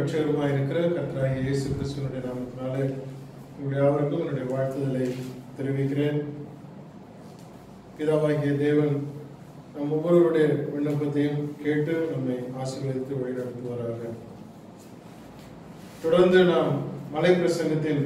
ரட்சகருமாய் இருக்கிற கர்த்தராகிய இயேசு கிறிஸ்துவனுடைய நாமத்தினாலே உங்களுடைய யாவருக்கும் என்னுடைய வாழ்த்துதலை தெரிவிக்கிறேன் பிதாவாகிய தேவன் நம் ஒவ்வொருவருடைய விண்ணப்பத்தையும் கேட்டு நம்மை ஆசீர்வதித்து வழிநடத்துவாராக தொடர்ந்து நாம் மலை பிரசங்கத்தின்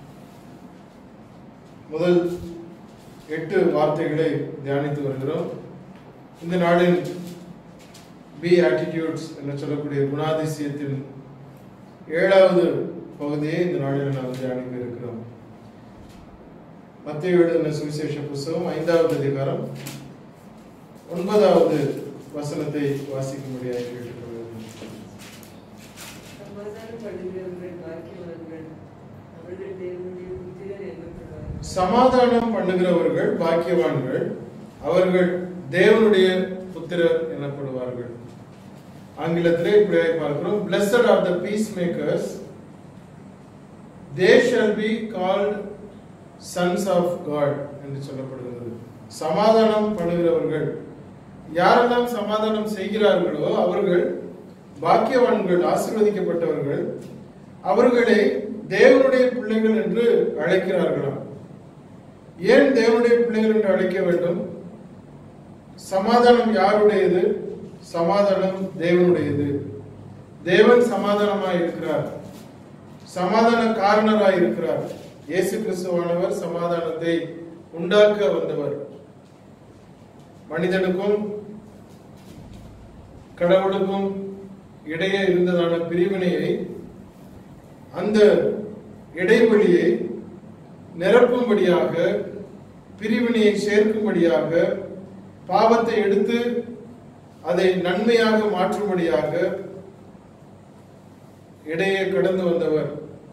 முதல் எட்டு வார்த்தைகளை தியானித்து வருகிறோம் இந்த நாளின் பி ஆட்டிடியூட்ஸ் என்று சொல்லக்கூடிய குணாதிசயத்தின் ஏழாவது பகுதியை இந்த நாளில் நாம் தியானிக்க இருக்கிறோம் மத்திய எழுதின சுவிசேஷ புஸ்தகம் ஐந்தாவது அதிகாரம் ஒன்பதாவது வசனத்தை வாசிக்கும்படியாக கேட்டுக்கொள்கிறேன் சமாதானம் பண்ணுகிறவர்கள் பாக்கியவான்கள் அவர்கள் தேவனுடைய புத்திரர் எனப்படுவார்கள் சமாதானம் பண்ணுகிறவர்கள் பாக்கியவான்கள் அவர்கள் தேவனுடைய புத்திரர் எனப்படுவார்கள் ஆங்கிலத்திலே இப்படியாக பார்க்கிறோம் blessed are the peacemakers they shall be called sons of god என்று சொல்லப்படுகிறது சமாதானம் பண்ணுகிறவர்கள் யாரெல்லாம் சமாதானம் செய்கிறார்களோ அவர்கள் பாக்கியவான்கள் ஆசீர்வதிக்கப்பட்டவர்கள் அவர்களை தேவனுடைய பிள்ளைகள் என்று அழைக்கிறார்களாம் ஏன் தேவனுடைய பிள்ளைகள் என்று அழைக்க வேண்டும் சமாதானம் யாருடையது சமாதானம் தேவனுடையது தேவன் சமாதானமாய் இருக்கிறார் சமாதான காரணராய் இருக்கிறார் இயேசு கிறிஸ்துவானவர் சமாதானத்தை உண்டாக்க வந்தவர் மனிதனுக்கும் கடவுளுக்கும் இடையே இருந்ததான பிரிவினையை அந்த இடைவெளியை நிரப்பும்படியாக பிரிவினையை சேர்க்கும்படியாக பாவத்தை எடுத்து அதை நன்மையாக மாற்றும்படியாக இடையே கடந்து வந்தவர்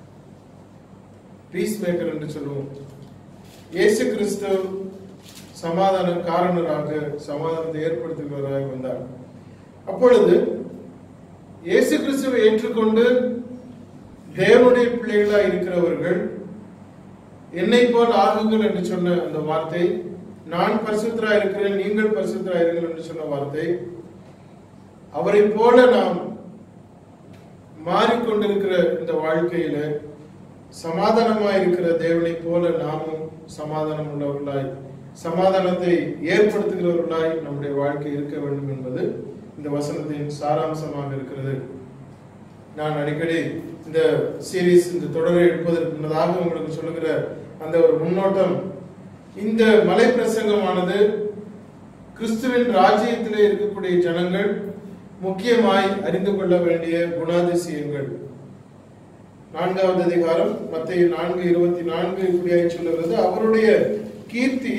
பீஸ் மேக்கர் என்று சொல்லுவோம் இயேசு கிறிஸ்து சமாதான காரணராக சமாதானத்தை ஏற்படுத்துகிறவராக வந்தார் அப்பொழுது இயேசு கிறிஸ்துவை ஏற்றுக்கொண்டு தேவனுடைய பிள்ளைகளாய் இருக்கிறவர்கள் என்னை போல் ஆகுங்கள் என்று சொன்ன அந்த வார்த்தை நான் பரிசுத்தரா இருக்கிறேன் நீங்கள் பரிசுத்தரா இருங்கள் என்று சொன்ன வார்த்தை அவரை போல நாம் மாறிக்கொண்டிருக்கிற இந்த வாழ்க்கையில சமாதானமாய் இருக்கிற தேவனை போல நாமும் சமாதானம் உள்ளவர்களாய் சமாதானத்தை ஏற்படுத்துகிறவர்களாய் நம்முடைய வாழ்க்கை இருக்க வேண்டும் என்பது இந்த வசனத்தின் சாராம்சமாக இருக்கிறது நான் அடிக்கடி இந்த சீரீஸ் இந்த தொடரை எடுப்பதற்கு முன்னதாக உங்களுக்கு சொல்லுகிற அந்த ஒரு முன்னோட்டம் இந்த மலை பிரசங்கமானது கிறிஸ்துவின் ராஜ்யத்திலே இருக்கக்கூடிய ஜனங்கள் முக்கியமாய் அறிந்து கொள்ள வேண்டிய குணாதிசயங்கள் நான்காவது அதிகாரம் மத்திய நான்கு இருபத்தி நான்கு இப்படியாய் சொல்லுகிறது அவருடைய கீர்த்தி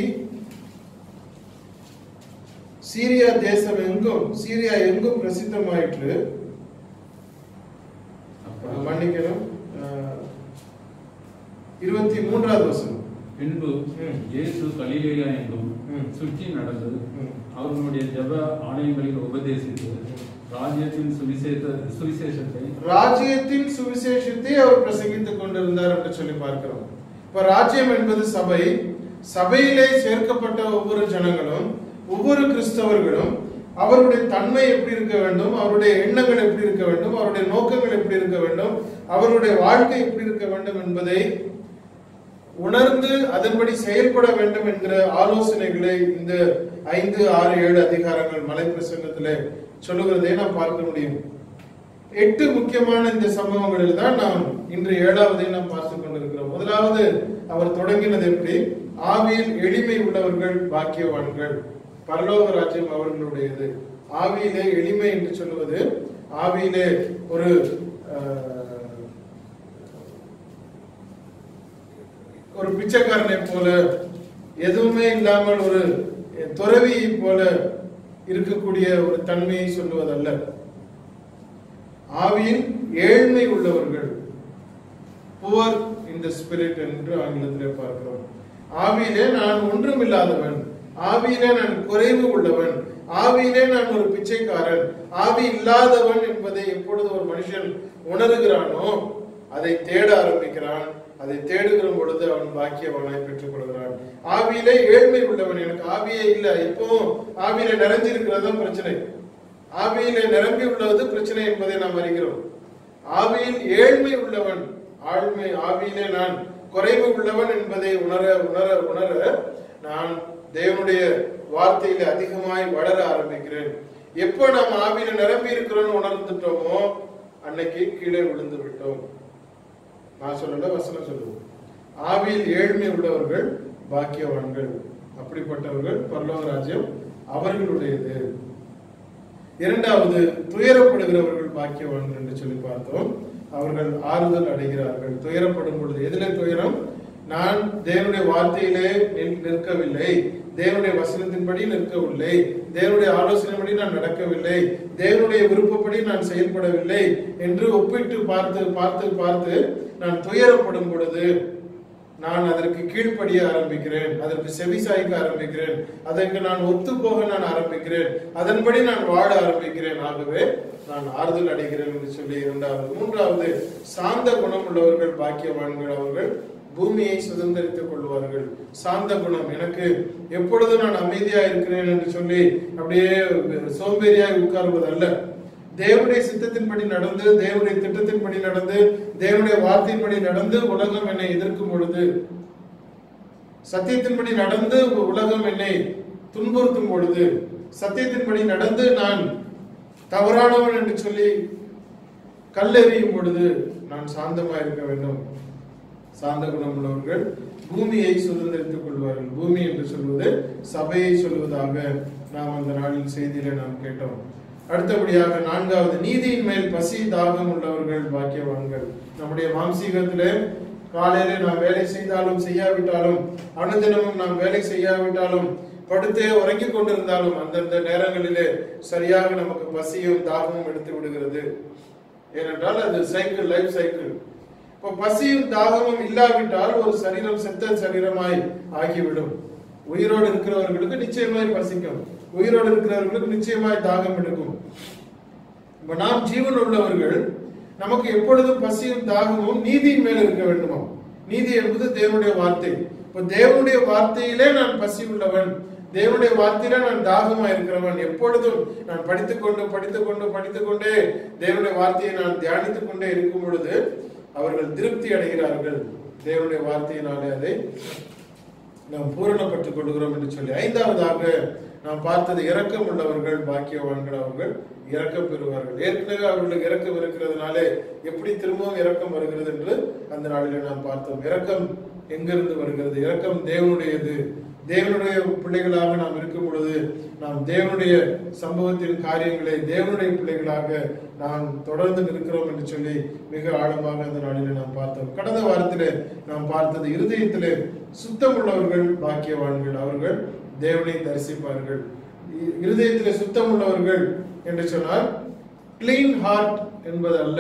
சீரியா தேசம் எங்கும் சீரியா எங்கும் பிரசித்தமாயிற்று அஹ் மன்னிக்கணும் அஹ் இருபத்தி மூன்றாவது வசனம் பின்பு ம். இயேசு கலிலேயா எங்கும் ம். சுற்றி நடந்து ம். அவர்களுடைய ஜெப ஆலயங்களில் உபதேசித்து ராஜ்யத்தின் சுவிசேஷ சுவிசேஷத்தை ராஜ்யத்தின் சுவிசேஷத்தை அவர் பிரசங்கித்துக் கொண்டிருந்தார் என்று சொல்லி பார்க்கிறோம் இப்ப ராஜ்யம் என்பது சபை சபையிலே சேர்க்கப்பட்ட ஒவ்வொரு ஜனங்களும் ஒவ்வொரு கிறிஸ்தவர்களும் அவருடைய தன்மை எப்படி இருக்க வேண்டும் அவருடைய எண்ணங்கள் எப்படி இருக்க வேண்டும் அவருடைய நோக்கங்கள் எப்படி இருக்க வேண்டும் அவருடைய வாழ்க்கை எப்படி இருக்க வேண்டும் என்பதை உணர்ந்து அதன்படி செயல்பட வேண்டும் என்கிற ஆலோசனைகளை இந்த ஐந்து ஆறு ஏழு அதிகாரங்கள் மலை பிரசங்கத்திலே சொல்லுகிறதை நாம் பார்க்க முடியும் எட்டு முக்கியமான இந்த சம்பவங்களில் தான் நாம் இன்று ஏழாவதை நாம் பார்த்துக் கொண்டிருக்கிறோம் முதலாவது அவர் தொடங்கினது எப்படி ஆவியில் எளிமை உள்ளவர்கள் பாக்கியவான்கள் பரலோக ராஜ்யம் அவர்களுடையது ஆவியிலே எளிமை என்று சொல்லுவது ஆவியிலே ஒரு அஹ், ஒரு பிச்சைக்காரனை போல எதுவுமே இல்லாமல் ஒரு துறவியை போல இருக்கக்கூடிய ஒரு தன்மையை சொல்லுவதல்ல ஆவியில் ஏழ்மை உள்ளவர்கள் புவர் இந்த ஸ்பிரிட் என்று ஆங்கிலத்திலே பார்க்கிறோம் ஆவியிலே நான் ஒன்றுமில்லாதவன் ஆவியிலே நான் குறைவு உள்ளவன் ஆவியிலே நான் ஒரு பிச்சைக்காரன் ஆவி இல்லாதவன் என்பதை எப்பொழுது ஒரு மனுஷன் உணர்கிறானோ அதை தேட ஆரம்பிக்கிறான் அதை தேடுகிற பொழுது அவன் பாக்கியவனாய் பெற்றுக் கொள்கிறான் ஆவியிலே ஏழ்மை உள்ளவன் எனக்கு ஆவியே இல்லை எப்பவும் ஆவியில நிறைஞ்சிருக்கிறது தான் பிரச்சனை ஆவியிலே நிரம்பி உள்ளது பிரச்சனை என்பதை நாம் அறிகிறோம் ஆவியில் ஏழ்மை உள்ளவன் ஆழ்மை ஆவியிலே நான் குறைவு உள்ளவன் என்பதை உணர உணர உணர நான் தேவனுடைய வார்த்தையில அதிகமாய் வளர ஆரம்பிக்கிறேன் எப்போ நாம் ஆவியில நிரம்பி இருக்கிறோம்னு உணர்ந்துட்டோமோ அன்னைக்கு கீழே விழுந்து விட்டோம் நான் சொல்லல வசனம் சொல்லுவோம் ஆவியில் ஏழ்மை உள்ளவர்கள் பாக்கியவான்கள் அப்படிப்பட்டவர்கள் பரலோக ராஜ்யம் அவர்களுடையது இரண்டாவது துயரப்படுகிறவர்கள் பாக்கியவான்கள் என்று சொல்லி பார்த்தோம் அவர்கள் ஆறுதல் அடைகிறார்கள் துயரப்படும் பொழுது எதிலே துயரம் நான் தேவனுடைய வார்த்தையிலே நில்- நிற்கவில்லை தேவனுடைய வசனத்தின்படி நிற்கவில்லை தேவனுடைய ஆலோசனைப்படி நான் நடக்கவில்லை தேவனுடைய விருப்பப்படி நான் செயல்படவில்லை என்று ஒப்பிட்டு பார்த்து பார்த்து பார்த்து நான் துயரப்படும் பொழுது நான் அதற்கு கீழ்ப்படிய ஆரம்பிக்கிறேன் அதற்கு செவி சாய்க்க ஆரம்பிக்கிறேன் அதற்கு நான் ஒத்து போக நான் ஆரம்பிக்கிறேன் அதன்படி நான் வாழ ஆரம்பிக்கிறேன் ஆகவே நான் ஆறுதல் அடைகிறேன் என்று சொல்லி இரண்டாவது மூன்றாவது சாந்த குணம் உள்ளவர்கள் பாக்கியவான்கள் அவர்கள் பூமியை சுதந்திரித்துக் கொள்வார்கள் சாந்த குணம் எனக்கு எப்பொழுது நான் அமைதியா இருக்கிறேன் என்று சொல்லி அப்படியே சோம்பேறியாய் உட்காருவது அல்ல தேவனுடைய சித்தத்தின்படி நடந்து தேவனுடைய திட்டத்தின்படி நடந்து தேவனுடைய வார்த்தையின்படி நடந்து உலகம் என்னை எதிர்க்கும் பொழுது சத்தியத்தின்படி நடந்து உலகம் என்னை துன்புறுத்தும் பொழுது சத்தியத்தின்படி நடந்து நான் தவறானவன் என்று சொல்லி கல்லெறியும் பொழுது நான் சாந்தமா இருக்க வேண்டும் சாந்த குணம் உள்ளவர்கள் பூமியை சுதந்திரித்துக் கொள்வார்கள் பூமி என்று சொல்வது சபையை சொல்வதாக நாம் அந்த நாளில் செய்தியில நாம் கேட்டோம் அடுத்தபடியாக நான்காவது நீதியின் மேல் பசி தாகம் உள்ளவர்கள் பாக்கியவான்கள் நம்முடைய மாம்சீகத்திலே காலையிலே நாம் வேலை செய்தாலும் செய்யாவிட்டாலும் அனுதினமும் நாம் வேலை செய்யாவிட்டாலும் படுத்தே உறங்கிக் கொண்டிருந்தாலும் அந்தந்த நேரங்களிலே சரியாக நமக்கு பசியும் தாகமும் எடுத்து விடுகிறது ஏனென்றால் அது சைக்கிள் லைஃப் சைக்கிள் இப்போ பசியும் தாகமும் இல்லாவிட்டால் ஒரு சரீரம் செத்த சரீரமாய் ஆகிவிடும் உயிரோடு இருக்கிறவர்களுக்கு நிச்சயமாய் பசிக்கும் உயிரோடு இருக்கிறவர்களுக்கு நிச்சயமாய் தாகம் எடுக்கும் இப்ப நாம் ஜீவன் உள்ளவர்கள் நமக்கு எப்பொழுதும் பசியும் தாகமும் நீதியின் மேல் இருக்க வேண்டுமா நீதி என்பது தேவனுடைய வார்த்தை இப்ப தேவனுடைய வார்த்தையிலே நான் பசி உள்ளவன் தேவனுடைய வார்த்தையில நான் தாகமா இருக்கிறவன் எப்பொழுதும் நான் படித்துக் கொண்டு படித்துக் கொண்டு படித்துக் கொண்டே தேவனுடைய வார்த்தையை நான் தியானித்துக் கொண்டே இருக்கும் பொழுது அவர்கள் திருப்தி அடைகிறார்கள் தேவனுடைய வார்த்தையினாலே அதை நாம் பூரணப்பட்டுக் கொள்கிறோம் என்று சொல்லி ஐந்தாவதாக நாம் பார்த்தது இரக்கம் உள்ளவர்கள் பாக்கியவான்கள் அவர்கள் இரக்கம் பெறுவார்கள் ஏற்கனவே அவர்களுக்கு இரக்கம் இருக்கிறதுனாலே எப்படி திரும்பவும் இரக்கம் வருகிறது என்று அந்த நாளிலே நாம் பார்த்தோம் இரக்கம் எங்கிருந்து வருகிறது இரக்கம் தேவனுடையது தேவனுடைய பிள்ளைகளாக நாம் இருக்கும் பொழுது நாம் தேவனுடைய சம்பவத்தின் காரியங்களை தேவனுடைய பிள்ளைகளாக நாம் தொடர்ந்து இருக்கிறோம் என்று சொல்லி மிக ஆழமாக அந்த நாளிலே நாம் பார்த்தோம் கடந்த வாரத்திலே நாம் பார்த்தது இருதயத்திலே சுத்தம் உள்ளவர்கள் பாக்கியவான்கள் அவர்கள் தேவனை தரிசிப்பார்கள் இ- இருதயத்திலே சுத்தம் உள்ளவர்கள் என்று சொன்னால் கிளீன் ஹார்ட் என்பது அல்ல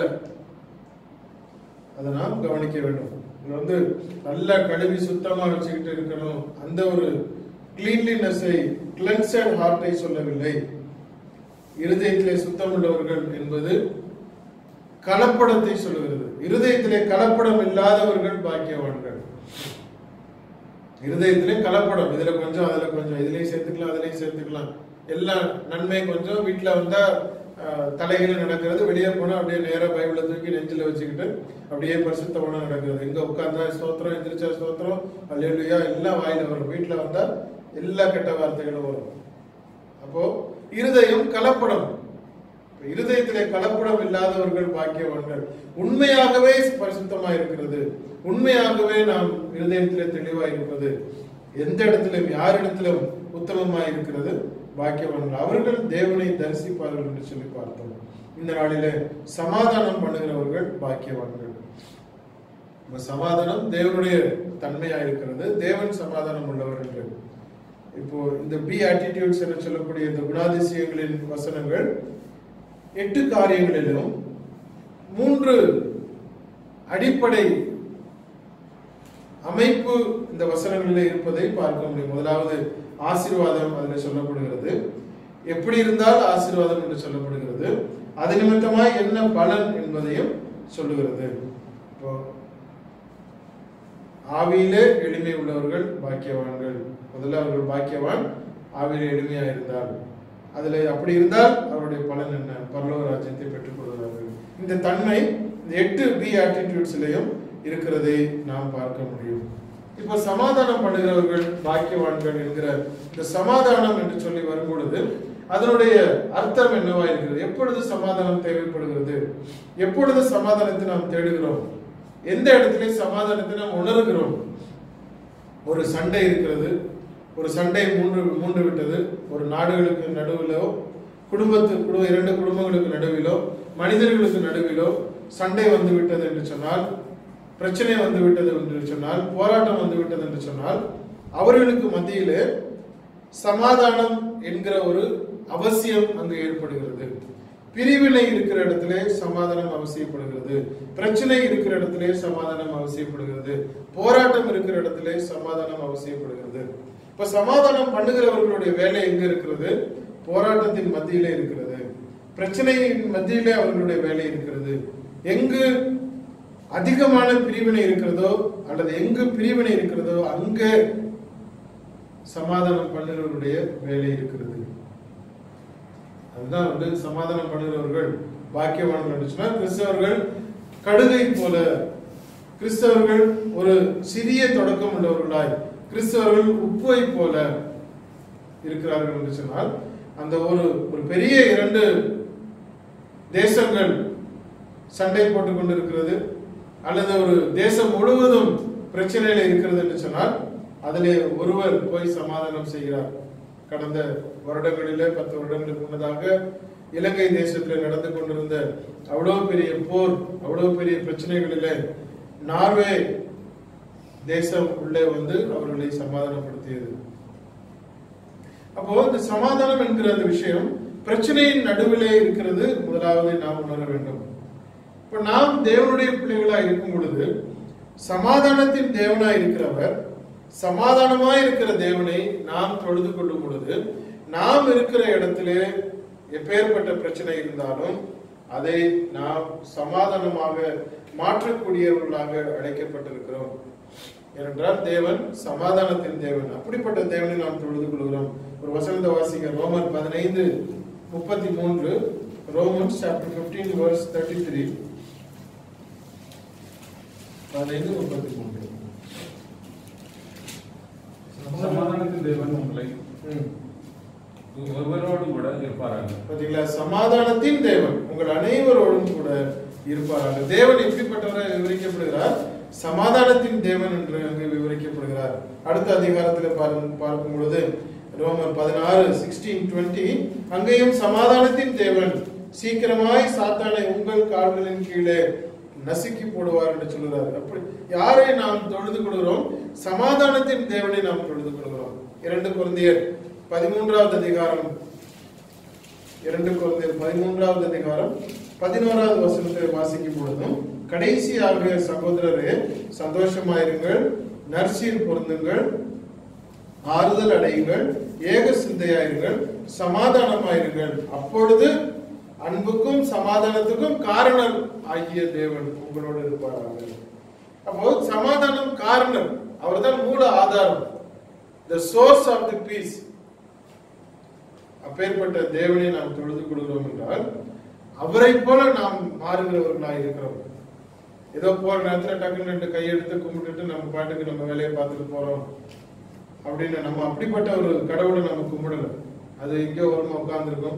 அதை நாம் கவனிக்க வேண்டும் இது வந்து நல்லா கழுவி சுத்தமா வச்சுக்கிட்டு இருக்கணும் அந்த ஒரு கிளீன்லினஸை கிளென்சட் ஹார்ட்டை சொல்லவில்லை இருதயத்திலே சுத்தம் உள்ளவர்கள் என்பது கலப்படத்தை சொல்லுகிறது இருதயத்திலே கலப்படம் இல்லாதவர்கள் பாக்கியவான்கள் இருதயத்திலே கலப்படம் இதுல கொஞ்சம் அதுல கொஞ்சம் இதுலயும் சேர்த்துக்கலாம் அதுலயும் சேர்த்துக்கலாம் எல்லாம் நன்மை கொஞ்சம் வீட்டுல வந்தா அஹ், தலைகீழ நடக்கிறது வெளியே போனா அப்படியே நேரா பைபிளை தூக்கி நெஞ்சில வச்சுக்கிட்டு அப்படியே பரிசுத்தமான நடக்கிறது எங்க உட்கார்ந்தா ஸ்தோத்திரம் எந்திரிச்சா ஸ்தோத்திரம் அல்லேலூயா எல்லாம் வாயில வரும் வீட்டுல வந்தா எல்லா கெட்ட வார்த்தைகளும் வரும் அப்போ இருதயம் கலப்படம் இப்ப இருதயத்திலே கலப்படம் இல்லாதவர்கள் பாக்கியவான்கள் உண்மையாகவே பரிசுத்தமா இருக்கிறது உண்மையாகவே நாம் இருதயத்திலே தெளிவா இருப்பது எந்த இடத்திலும் யாரிடத்திலும் உத்தமமாய் இருக்கிறது பாக்கியவான்கள் அவர்கள் தேவனை தரிசிப்பார்கள் என்று சொல்லி பார்த்தோம் இந்த நாளிலே சமாதானம் பண்ணுகிறவர்கள் பாக்கியவான்கள் இப்ப சமாதானம் தேவனுடைய தன்மையா இருக்கிறது தேவன் சமாதானம் உள்ளவர் என்று இப்போ இந்த பி ஆட்டிடியூட்ஸ் என சொல்லக்கூடிய இந்த குணாதிசயங்களின் வசனங்கள் எட்டு காரியங்களிலும் மூன்று அடிப்படை அமைப்பு இந்த வசனங்களில் இருப்பதை பார்க்க முடியும் முதலாவது ஆசீர்வாதம் அதில் சொல்லப்படுகிறது எப்படி இருந்தால் ஆசீர்வாதம் என்று சொல்லப்படுகிறது அது நிமித்தமாய் என்ன பலன் என்பதையும் சொல்லுகிறது இப்போ ஆவியிலே எளிமை உள்ளவர்கள் பாக்கியவான்கள் முதல்ல அவர்கள் பாக்கியவான் ஆவியிலே எளிமையா இருந்தால் அதுல அப்படி இருந்தால் அவருடைய பலன் என்ன பரலோக ராஜ்யத்தை பெற்றுக் கொள்கிறார்கள் இந்த தன்மை இந்த எட்டு பி ஆட்டிடியூட்ஸ்லயும் இருக்கிறதை நாம் பார்க்க முடியும் இப்போ சமாதானம் பண்ணுகிறவர்கள் பாக்கியவான்கள் என்கிற இந்த சமாதானம் என்று சொல்லி வரும்பொழுது அதனுடைய அர்த்தம் என்னவா இருக்கிறது எப்பொழுது சமாதானம் தேவைப்படுகிறது எப்பொழுது சமாதானத்தை நாம் தேடுகிறோம் எந்த இடத்துல சமாதானத்தை நாம் உணர்கிறோம் ஒரு சண்டை இருக்கிறது ஒரு சண்டை மூன்று மூன்று விட்டது ஒரு நாடுகளுக்கு நடுவிலோ குடும்பத்து குடும்ப இரண்டு குடும்பங்களுக்கு நடுவிலோ மனிதர்களுக்கு நடுவிலோ சண்டை வந்து விட்டது என்று சொன்னால் பிரச்சனை வந்து விட்டது என்று சொன்னால் போராட்டம் வந்து விட்டது என்று சொன்னால் அவர்களுக்கு மத்தியிலே சமாதானம் என்கிற ஒரு அவசியம் அங்கு ஏற்படுகிறது பிரிவினை இருக்கிற இடத்திலே சமாதானம் அவசியப்படுகிறது பிரச்சனை இருக்கிற இடத்திலே சமாதானம் அவசியப்படுகிறது போராட்டம் இருக்கிற இடத்திலே சமாதானம் அவசியப்படுகிறது இப்ப சமாதானம் பண்ணுகிறவர்களுடைய வேலை எங்க இருக்கிறது போராட்டத்தின் மத்தியிலே இருக்கிறது பிரச்சனையின் மத்தியிலே அவர்களுடைய வேலை இருக்கிறது எங்கு அதிகமான பிரிவினை இருக்கிறதோ அல்லது எங்கு பிரிவினை இருக்கிறதோ அங்கே சமாதானம் பண்ணுகிறவருடைய வேலை இருக்கிறது அதுதான் வந்து சமாதானம் பண்ணுகிறவர்கள் பாக்கியவான்கள் என்று சொன்னால் கிறிஸ்தவர்கள் கடுகை போல கிறிஸ்தவர்கள் ஒரு சிறிய தொடக்கம் உள்ளவர்களாய் கிறிஸ்தவர்கள் உப்பை போல இருக்கிறார்கள் என்று சொன்னால் அந்த ஒரு ஒரு பெரிய இரண்டு தேசங்கள் சண்டை போட்டுக் கொண்டிருக்கிறது அல்லது ஒரு தேசம் முழுவதும் பிரச்சனையில இருக்கிறது என்று சொன்னால் அதிலே ஒருவர் போய் சமாதானம் செய்கிறார் கடந்த வருடங்களிலே பத்து வருடங்களுக்கு முன்னதாக இலங்கை தேசத்தில் நடந்து கொண்டிருந்த அவ்வளவு பெரிய போர் அவ்வளவு பெரிய பிரச்சனைகளிலே நார்வே தேசம் உள்ளே வந்து அவர்களை சமாதானப்படுத்தியது அப்போ இந்த சமாதானம் என்கிற அந்த விஷயம் பிரச்சனையின் நடுவிலே இருக்கிறது முதலாவது நாம் உணர வேண்டும் இப்ப நாம் தேவனுடைய பிள்ளைகளா இருக்கும் பொழுது சமாதானத்தின் தேவனா இருக்கிறவர் சமாதானமா இருக்கிற தேவனை நாம் தொழுது கொள்ளும் பொழுது நாம் இருக்கிற இடத்திலே எப்பேற்பட்ட பிரச்சனை இருந்தாலும் அதை நாம் சமாதானமாக மாற்றக்கூடியவர்களாக அழைக்கப்பட்டிருக்கிறோம் ஏனென்றால் தேவன் சமாதானத்தின் தேவன் அப்படிப்பட்ட தேவனை நாம் தொழுது கொள்கிறோம் ஒரு வசனத்தை வாசிங்க ரோமர் பதினைந்து முப்பத்தி மூன்று Romans chapter fifteen verse thirty three பதினைந்து முப்பத்தி மூன்று சமாதானத்தின் தேவன் உங்களை ம். ஒருவரோடும் கூட இருப்பாராங்க பாத்தீங்களா சமாதானத்தின் தேவன் உங்கள் அனைவரோடும் கூட இருப்பாராக தேவன் எப்படிப்பட்டவரை விவரிக்கப்படுகிறார் சமாதானத்தின் தேவன் என்று அங்கு விவரிக்கப்படுகிறார் அடுத்த அதிகாரத்தில் பார்க்கும் பார்க்கும் பொழுது ரோமர் பதினாறு சிக்ஸ்டீன் டுவெண்ட்டி அங்கேயும் சமாதானத்தின் தேவன் சீக்கிரமாய் சாத்தானை உங்கள் கால்களின் கீழே நசுக்கி போடுவார் என்று சொல்கிறார் அப்படி யாரை நாம் தொழுது கொள்கிறோம் சமாதானத்தின் தேவனை நாம் தொழுது கொள்கிறோம் இரண்டு குழந்தையர் பதிமூன்றாவது அதிகாரம் இரண்டு குழந்தையர் பதிமூன்றாவது அதிகாரம் பதினோராவது வசனத்தை வாசிக்கும் பொழுதும் கடைசியாக சகோதரரே சந்தோஷமாயிருங்கள் நற்சீர் பொருந்துங்கள் ஆறுதல் அடையுங்கள் ஏக சிந்தையாயிருங்கள் சமாதானமாயிருங்கள் அப்பொழுது அன்புக்கும் சமாதானத்துக்கும் காரணம் ஆகிய தேவன் உங்களோடு இருப்பாராக அப்போ சமாதானம் காரணம் அவர்தான் மூல ஆதாரம் the source of the peace அப்பேற்பட்ட தேவனை நாம் தொழுது கொள்கிறோம் என்றால் அவரை போல நாம் மாறுகிறவர்களாக இருக்கிறோம் ஏதோ போற நேரத்துல டக்குன்னு ரெண்டு கையெடுத்து கும்பிட்டுட்டு நம்ம பாட்டுக்கு நம்ம வேலையை பார்த்துட்டு போறோம் அப்படின்னு நம்ம அப்படிப்பட்ட ஒரு கடவுளை நம்ம கும்பிடல அது எங்கேயோ ஓரமா உட்கார்ந்துருக்கோம்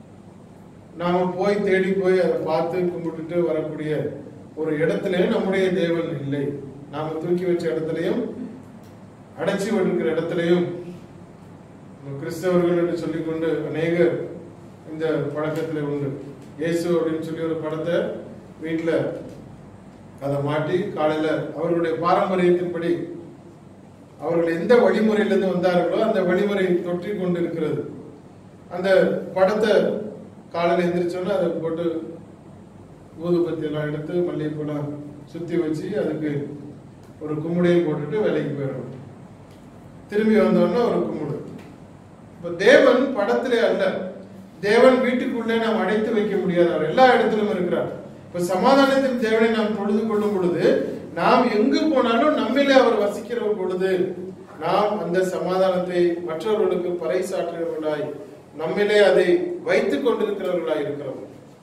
நாம போய் தேடி போய் அதை பார்த்து கும்பிட்டுட்டு வரக்கூடிய ஒரு இடத்துல நம்முடைய தேவன் இல்லை நாம தூக்கி வச்ச இடத்துலயும் அடைச்சி விட்டிருக்கிற இடத்துலயும் கிறிஸ்தவர்கள் என்று சொல்லிக்கொண்டு அநேகர் இந்த பழக்கத்துல உண்டு இயேசு அப்படின்னு சொல்லி ஒரு படத்தை வீட்டுல அதை மாட்டி காலையில அவர்களுடைய பாரம்பரியத்தின்படி அவர்கள் எந்த வழிமுறையிலிருந்து வந்தார்களோ அந்த வழிமுறை தொற்றி கொண்டு இருக்கிறது அந்த படத்தை காலையில எந்திரிச்சோன்னா அதை போட்டு ஊதுபத்தி எல்லாம் எடுத்து மல்லிகைப்பூலாம் சுத்தி வச்சு அதுக்கு ஒரு கும்முடையும் போட்டுட்டு வேலைக்கு போயிடணும் திரும்பி வந்தோடனே ஒரு கும்பிடு இப்ப தேவன் படத்திலே அல்ல தேவன் வீட்டுக்குள்ளே நாம் அடைத்து வைக்க முடியாது அவர் எல்லா இடத்திலும் இருக்கிறார் இப்ப சமாதானத்தின் தேவனை நாம் தொழுது கொள்ளும் பொழுது நாம் எங்கு போனாலும் நம்மிலே அவர் வசிக்கிற பொழுது நாம் அந்த சமாதானத்தை மற்றவர்களுக்கு பறைசாற்றுகிறவர்களாய் நம்மிலே அதை வைத்துக் கொண்டிருக்கிறவர்களாய் இருக்கிறோம்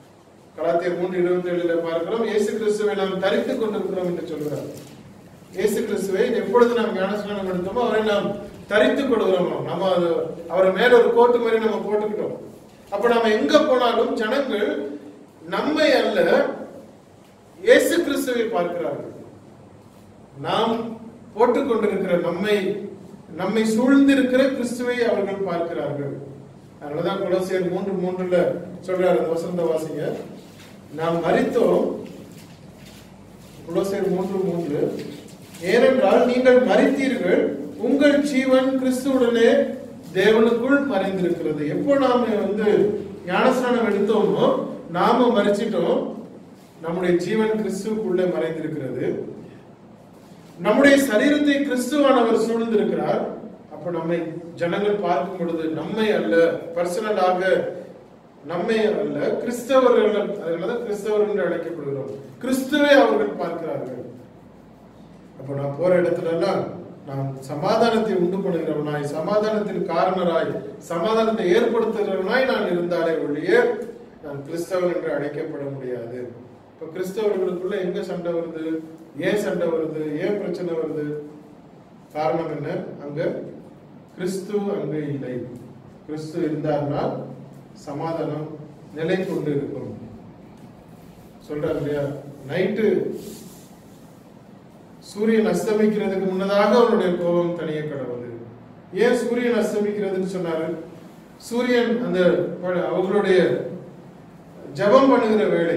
கலாத்தியர் மூன்று இருபத்தி ஏழுல பார்க்கிறோம் இயேசு கிறிஸ்துவை நாம் தரித்துக் கொண்டிருக்கிறோம் என்று சொல்கிறார் இயேசு கிறிஸ்துவை எப்பொழுது நாம் ஞானஸ்நானம் எடுத்தோமோ அவரை நாம் தரித்துக் கொள்கிறோமோ நம்ம அது- அவரை மேல ஒரு கோட்டு மாதிரி நம்ம போட்டுக்கிட்டோம் அப்ப நம்ம எங்க போனாலும் ஜனங்கள் நம்மை அல்ல இயேசு கிறிஸ்துவை பார்க்கிறார்கள் நாம் போட்டுக்கொண்டிருக்கிற நம்மை நம்மை சூழ்ந்திருக்கிற கிறிஸ்துவை அவர்கள் பார்க்கிறார்கள் அதனாலதான் கொலோசியர் மூன்று மூன்றுல சொல்றாரு அந்த வசந்த வாசிங்க நாம் மறித்தோம் கொலோசியர் மூன்று மூன்று ஏனென்றால் நீங்கள் மறித்தீர்கள் உங்கள் ஜீவன் கிறிஸ்துவுடனே தேவனுக்குள் மறைந்திருக்கிறது எப்போ நாம வந்து ஞானஸ்நானம் எடுத்தோமோ நாம மறிச்சிட்டோம் நம்முடைய ஜீவன் கிறிஸ்துவுக்குள்ளே மறைந்திருக்கிறது நம்முடைய சரீரத்தை கிறிஸ்துவானவர் சூழ்ந்திருக்கிறார் அப்ப நம்மை ஜனங்கள் பார்க்கும் பொழுது நம்மை அல்ல பர்சனலாக நம்மை அல்ல கிறிஸ்தவர்கள் அதனாலதான் கிறிஸ்தவர் என்று அழைக்கப்படுகிறோம் கிறிஸ்துவை அவர்கள் பார்க்கிறார்கள் அப்ப நான் போற இடத்துல எல்லாம் நான் சமாதானத்தை உண்டு பண்ணுகிறவனாய் சமாதானத்தின் காரணராய் சமாதானத்தை ஏற்படுத்துகிறவனாய் நான் இருந்தாலே ஒழிய நான் கிறிஸ்தவன் என்று அழைக்கப்பட முடியாது இப்ப கிறிஸ்தவர்களுக்குள்ள எங்க சண்டை வருது ஏன் சண்டை வருது ஏன் பிரச்சனை வருது காரணம் என்ன அங்க கிறிஸ்து அங்க இல்லை கிறிஸ்து இருந்தார்னால் சமாதானம் நிலை கொண்டு இருக்கும் சொல்றாரு இல்லையா நைட்டு சூரியன் அஸ்தமிக்கிறதுக்கு முன்னதாக அவனுடைய கோபம் தனிய கடவுள் ஏன் சூரியன் அஸ்தமிக்கிறதுன்னு சொன்னாரு சூரியன் அந்த ப- அவர்களுடைய ஜெபம் பண்ணுகிற வேலை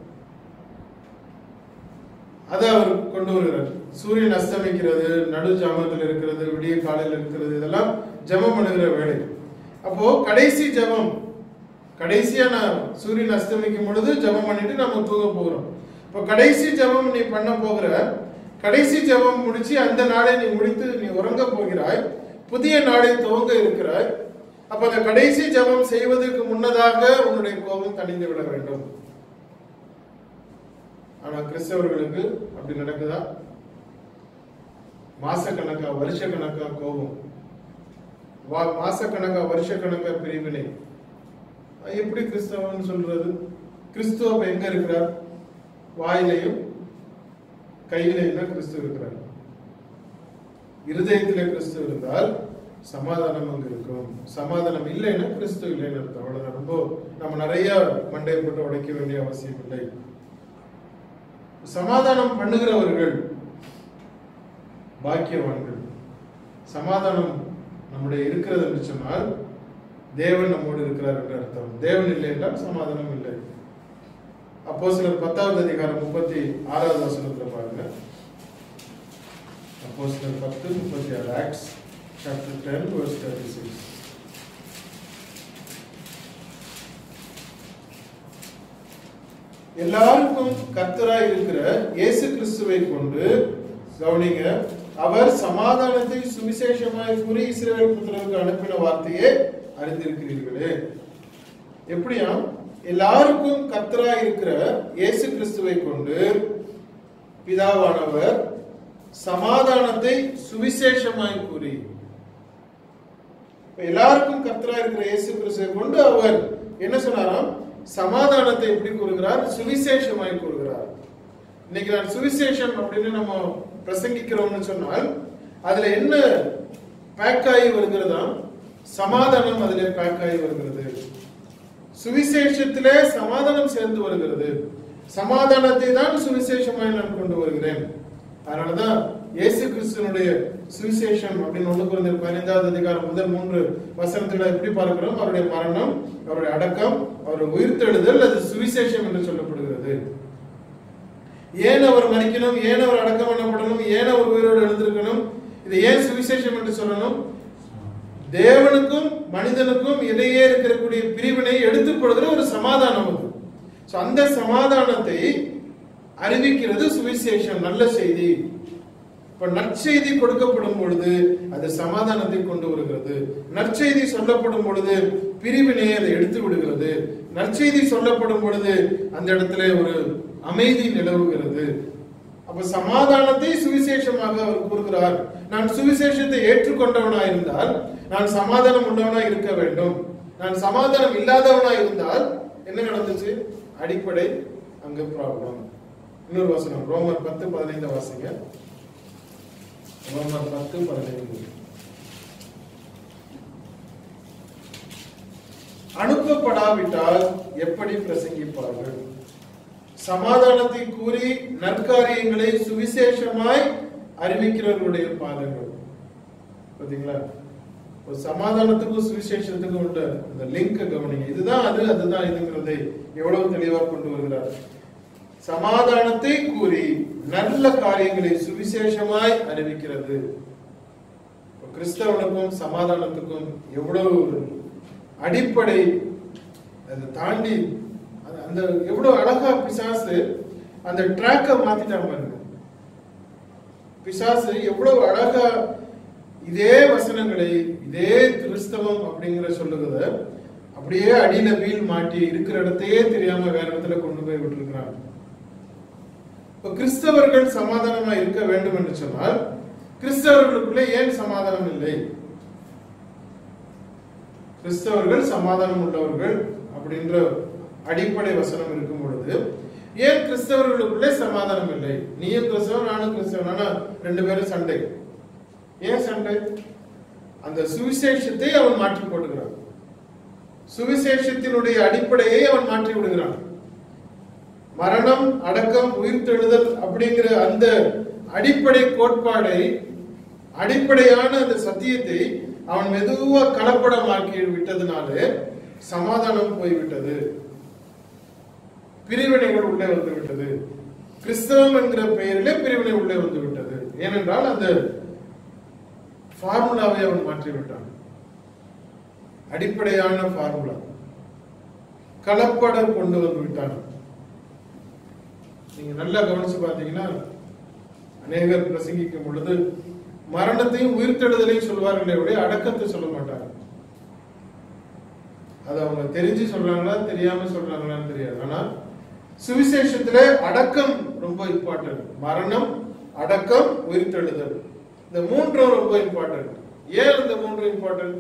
அதை அவர் கொண்டு வருகிறார் சூரியன் அஸ்தமிக்கிறது நடு ஜாமத்தில் இருக்கிறது விடிய காலையில் இருக்கிறது இதெல்லாம் ஜெபம் பண்ணுகிற வேலை அப்போ கடைசி ஜெபம் கடைசியா நான் சூரியன் அஸ்தமிக்கும் பொழுது ஜெபம் பண்ணிட்டு நம்ம தூங்க போகிறோம் இப்போ கடைசி ஜெபம் நீ பண்ண போகிற கடைசி ஜெபம் முடிச்சு அந்த நாளை நீ முடித்து நீ உறங்க போகிறாய் புதிய நாளை துவங்க இருக்கிறாய் அப்ப அந்த கடைசி ஜெபம் செய்வதற்கு முன்னதாக உன்னுடைய கோபம் தணிந்து விட வேண்டும் ஆனா கிறிஸ்தவர்களுக்கு அப்படி நடக்குதா மாசக்கணக்கா வருஷக்கணக்கா கோபம் வா- மாசக்கணக்கா வருஷக்கணக்கா பிரிவினை அது எப்படி கிறிஸ்தவன் சொல்றது கிறிஸ்துவ அப்ப எங்க இருக்கிறார் வாயிலையும் கையிலையும் தான் கிறிஸ்து இருக்கிறார் இருதயத்திலே கிறிஸ்து இருந்தால் சமாதானம் அங்க இருக்கும் சமாதானம் இல்லைன்னா கிறிஸ்து இல்லைன்னு அர்த்தம் அவ்வளவுதான் ரொம்ப நம்ம நிறைய மண்டையை போட்டு உடைக்க வேண்டிய அவசியம் இல்லை சமாதானம் பண்ணுகிறவர்கள் பாக்கியவான்கள் சமாதானம் நம்முடைய இருக்கிறது என்று சொன்னால் தேவன் நம்மோடு இருக்கிறார் என்று அர்த்தம் தேவன் இல்லை என்றால் சமாதானம் இல்லை அப்போ சிலர் பத்தாவது அதிகாரம் முப்பத்தி ஆறாவது வசனத்துல பாருங்க அப்போ சிலர் பத்து முப்பத்தி ஆறு Acts chapter ten verse thirty six எல்லாருக்கும் கர்த்தராய் இருக்கிற இயேசு கிறிஸ்துவை கொண்டு கவனிங்க அவர் சமாதானத்தை சுவிசேஷமாய் கூறி இஸ்ரவேல் புத்திரருக்கு அனுப்பின வார்த்தையே அறிந்திருக்கிறீர்களே எப்படியா எல்லாருக்கும் கர்த்தராய் இருக்கிற இயேசு கிறிஸ்துவை கொண்டு பிதாவானவர் சமாதானத்தை சுவிசேஷமாய் கூறி இப்ப எல்லாருக்கும் கர்த்தரா இருக்கிற இயேசு கிறிஸ்துவை கொண்டு அவர் என்ன சொன்னாராம் சமாதானத்தை எப்படி கூறுகிறார் சுவிசேஷமாய் கூறுகிறார் இன்னைக்கு நான் சுவிசேஷம் அப்படின்னு நம்ம பிரசங்கிக்கிறோம்னு சொன்னால் அதுல என்ன பேக் ஆகி வருகிறதா சமாதானம் அதிலே பேக் ஆகி வருகிறது சுவிசேஷத்திலே சமாதானம் சேர்ந்து வருகிறது சமாதானத்தை தான் சுவிசேஷமாய் நான் கொண்டு வருகிறேன் அதனாலதான் இயேசு கிறிஸ்துவனுடைய சுவிசேஷம் அப்படின்னு ஒண்ணு குறைந்த பதினைந்தாவது அதிகாரம் முதல் மூன்று வசனத்துல எப்படி பார்க்கிறோம் அவருடைய மரணம் அவருடைய அடக்கம் அவருடைய உயிர்த்தெழுதல் அது சுவிசேஷம் என்று சொல்லப்படுகிறது ஏன் அவர் மறிக்கணும் ஏன் அவர் அடக்கம் பண்ணப்படணும் ஏன் அவர் உயிரோடு எழுந்திருக்கணும் இது ஏன் சுவிசேஷம் என்று சொல்லணும் தேவனுக்கும் மனிதனுக்கும் இடையே இருக்கக்கூடிய பிரிவினை எடுத்துக்கொள்கிற ஒரு சமாதானம் அது So, அந்த சமாதானத்தை அறிவிக்கிறது சுவிசேஷம் நல்ல செய்தி இப்ப நற்செய்தி கொடுக்கப்படும் பொழுது அது சமாதானத்தை கொண்டு வருகிறது நற்செய்தி சொல்லப்படும் பொழுது பிரிவினை அதை எடுத்து விடுகிறது நற்செய்தி சொல்லப்படும் பொழுது அந்த இடத்துல ஒரு அமைதி நிலவுகிறது அப்ப சமாதானத்தை சுவிசேஷமாக அவர் கூறுகிறார் நான் சுவிசேஷத்தை ஏற்றுக்கொண்டவனாய் இருந்தால் நான் சமாதானம் உள்ளவனாய் இருக்க வேண்டும் நான் சமாதானம் இல்லாதவனாய் இருந்தால் என்ன நடந்துச்சு அடிப்படை அங்க ப்ராப்ளம் இன்னொரு வசனம் ரோமர் பத்து பதினைந்து வாசிங்க ரோமர் பத்து பதினைந்து அனுப்பப்படாவிட்டால் எப்படி பிரசங்கிப்பார்கள் சமாதானத்தை கூறி நற்காரியங்களை சுவிசேஷமாய் அறிவிக்கிறவர்களுடைய பாதங்கள் பாத்தீங்களா ஒரு சமாதானத்துக்கும் சுவிசேஷத்துக்கும் உள்ள இந்த லிங்க் கவனிங்க இதுதான் அது அதுதான் இதுங்கிறதை எவ்வளவு தெளிவா கொண்டு வருகிறார் சமாதானத்தை கூறி நல்ல காரியங்களை சுவிசேஷமாய் அறிவிக்கிறது இப்ப கிறிஸ்தவனுக்கும் சமாதானத்துக்கும் எவ்வளவு ஒரு அடிப்படை அதை தாண்டி அந்த- அந்த எவ்வளவு அழகா பிசாசு அந்த ட்ராக்கை மாத்திட்டான் பாருங்க பிசாசு எவ்வளவு அழகா இதே வசனங்களை இதே கிறிஸ்தவம் அப்படிங்கிற சொல்லுகிறத அப்படியே அடியில வீல் மாட்டி இருக்கிற இடத்தையே தெரியாம வேற இடத்துல கொண்டு போய் விட்டுருக்கிறான் இப்ப கிறிஸ்தவர்கள் சமாதானமா இருக்க வேண்டும் என்று சொன்னால் கிறிஸ்தவர்களுக்குள்ளே ஏன் சமாதானம் இல்லை கிறிஸ்தவர்கள் சமாதானம் உள்ளவர்கள் அப்படின்ற அடிப்படை வசனம் இருக்கும் பொழுது ஏன் கிறிஸ்தவர்களுக்குள்ளே சமாதானம் இல்லை நீயும் கிறிஸ்தவன் நானும் கிறிஸ்தவன் ஆனா ரெண்டு பேரும் சண்டை ஏன் சண்டை அந்த சுவிசேஷத்தை அவன் மாற்றி போட்டுகிறான் சுவிசேஷத்தினுடைய அடிப்படையை அவன் மாற்றி விடுகிறான் மரணம் அடக்கம் உயிர்த்தெழுதல் அப்படிங்கிற அந்த அடிப்படை கோட்பாடை அடிப்படையான அந்த சத்தியத்தை அவன் மெதுவா கலப்படமாக்கி விட்டதுனால சமாதானம் போய்விட்டது பிரிவினைகள் உள்ளே வந்து விட்டது கிறிஸ்தவம் என்கிற பெயரிலே பிரிவினை உள்ளே வந்து விட்டது ஏனென்றால் அந்த ஃபார்முலாவை அவன் மாற்றி விட்டான் அடிப்படையான ஃபார்முலா கலப்படம் கொண்டு வந்து விட்டான் நீங்க நல்லா கவனிச்சு பார்த்தீங்கன்னா அநேகர் பிரசங்கிக்கும் பொழுது மரணத்தையும் உயிர்த்தெழுதலையும் சொல்வார்களே ஒழிய அடக்கத்தை சொல்ல மாட்டாங்க அது அவங்க தெரிஞ்சு சொல்றாங்களா தெரியாம சொல்றாங்களான்னு தெரியாது ஆனா சுவிசேஷத்துல அடக்கம் ரொம்ப இம்பார்ட்டன்ட் மரணம் அடக்கம் உயிர்த்தெழுதல் இந்த மூன்றும் ரொம்ப இம்பார்ட்டன்ட் ஏன் இந்த மூன்று இம்பார்ட்டன்ட்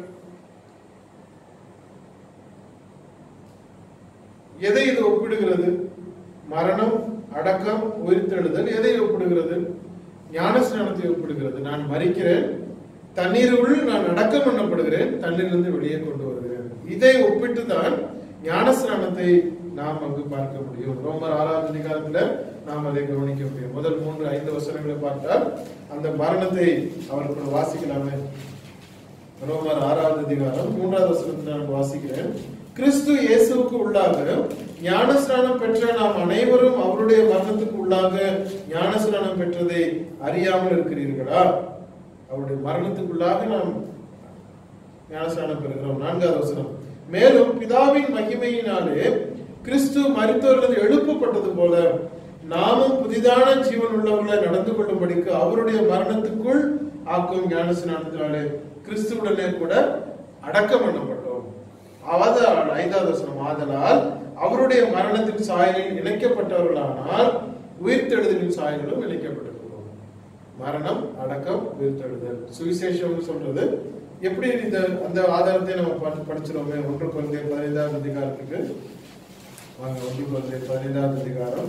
எதை இது ஒப்பிடுகிறது மரணம் அடக்கம் உயிர்த்தெழுதல் எதை ஒப்பிடுகிறது ஞானஸ்நானத்தை ஒப்பிடுகிறது நான் மறிக்கிறேன் தண்ணீருள் நான் அடக்கம் பண்ணப்படுகிறேன் தண்ணீரிலிருந்து வெளியே கொண்டு வருகிறேன் இதை ஒப்பிட்டு தான் ஞானஸ்நானத்தை நாம் அங்கு பார்க்க முடியும் ரோமர் ஆறாவது அதிகாரத்துல நாம் அதை கவனிக்க முடியும் முதல் மூன்று ஐந்து வசனங்களை பார்த்தால் அந்த மரணத்தை அவர்கள் வாசிக்கலாமே ரோமர் ஆறாவது அதிகாரம் மூன்றாவது வசனத்தை நான் வாசிக்கிறேன் கிறிஸ்து இயேசுவுக்கு உள்ளாக ஞானஸ்நானம் பெற்ற நாம் அனைவரும் அவருடைய மரணத்துக்கு உள்ளாக ஞானஸ்நானம் பெற்றதை அறியாமல் இருக்கிறீர்களா அவருடைய மரணத்துக்குள்ளாக நாம் ஞானஸ்நானம் பெறுகிறோம் நான்காவது வசனம் மேலும் பிதாவின் மகிமையினாலே கிறிஸ்து மரித்தவர்களது எழுப்பப்பட்டது போல நாமும் புதிதான ஜீவன் உள்ளவர்களை நடந்து கொள்ளும்படிக்கு அவருடைய மரணத்துக்குள் ஆக்கும் ஞானஸ்நானத்தினாலே கிறிஸ்துவுடனே கூட அடக்கம் பண்ணப்பட்டோம் அதாவது ஐந்தாவது வசனம் ஆதலால் அவருடைய மரணத்தின் சாயலில் இணைக்கப்பட்டவர்களானால் உயிர்த்தெழுதலின் சாயலிலும் இணைக்கப்பட்டிருக்கிறோம் மரணம் அடக்கம் உயிர்த்தெழுதல் சுவிசேஷம் சொல்றது எப்படி இந்த அந்த ஆதாரத்தை நம்ம படி- படிச்சிருவோமே ஒன்று குழந்தை பதினைந்தாவது அதிகாரத்துக்கு வாங்க ஒன்று குழந்தை பதினைந்தாவது அதிகாரம்